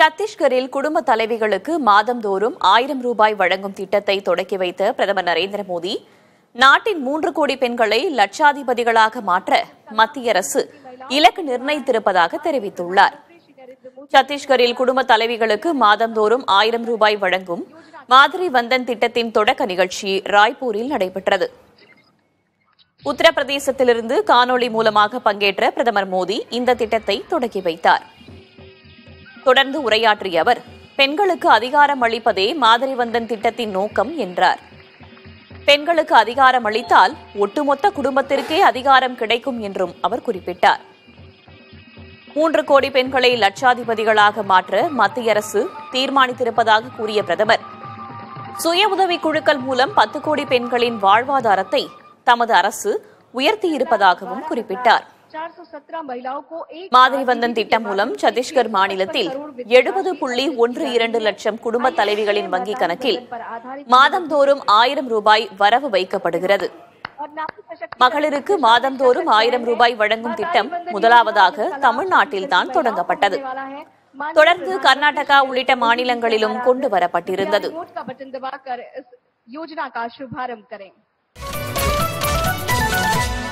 சத்தீஸ்கரில் குடும்ப தலைவிகளுக்கு மாதந்தோறும் ஆயிரம் ரூபாய் வழங்கும் திட்டத்தை தொடக்கி வைத்த பிரதமர் நரேந்திர மோடி நாட்டின் மூன்று கோடி பெண்களை லட்சாதிபதிகளாக மாற்ற மத்திய அரசு இலக்கு நிர்ணயித்திருப்பதாக தெரிவித்துள்ளார் சத்தீஸ்கரில் குடும்ப தலைவிகளுக்கு மாதந்தோறும் ஆயிரம் ரூபாய் வழங்கும் மாதிரி வந்தன் திட்டத்தின் தொடக்க நிகழ்ச்சி ராய்ப்பூரில் நடைபெற்றது உத்தரப்பிரதேசத்திலிருந்து காணொலி மூலமாக பங்கேற்ற பிரதமர் மோடி இந்த திட்டத்தை தொடக்கி வைத்தார் தொடர்ந்து உரையாற்றிய அவர் பெண்களுக்கு அதிகாரம் அளிப்பதே மாதிரி வந்தன் திட்டத்தின் நோக்கம் என்றார் பெண்களுக்கு அதிகாரம் அளித்தால் ஒட்டுமொத்த குடும்பத்திற்கே அதிகாரம் கிடைக்கும் என்றும் அவர் குறிப்பிட்டார் மூன்று கோடி பெண்களை லட்சாதிபதிகளாக மாற்ற மத்திய அரசு தீர்மானித்திருப்பதாக கூறிய பிரதமர் சுய உதவிக் குழுக்கள் மூலம் பத்து கோடி பெண்களின் வாழ்வாதாரத்தை தமது அரசு உயர்த்தியிருப்பதாகவும் குறிப்பிட்டார் 417 महिलाओं को एक மாதிரி வந்தன் திட்டம் மூலம் சத்தீஸ்கர் மாநிலத்தில் எழுபது புள்ளி ஒன்று இரண்டு லட்சம் குடும்ப தலைவிகளின் வங்கிக் கணக்கில் மாதந்தோறும் ஆயிரம் ரூபாய் வரவு வைக்கப்படுகிறது और नारी सशक्ति மகளிருக்கு மாதந்தோறும் ஆயிரம் ரூபாய் வழங்கும் திட்டம் முதலாவதாக தமிழ்நாட்டில்தான் தொடங்கப்பட்டது वाला है தொடர்ந்து கர்நாடகா உள்ளிட்ட மாநிலங்களிலும் கொண்டு வரப்பட்டிருந்தது रिमोट का बटन दबाकर इस योजना का शुभारंभ करें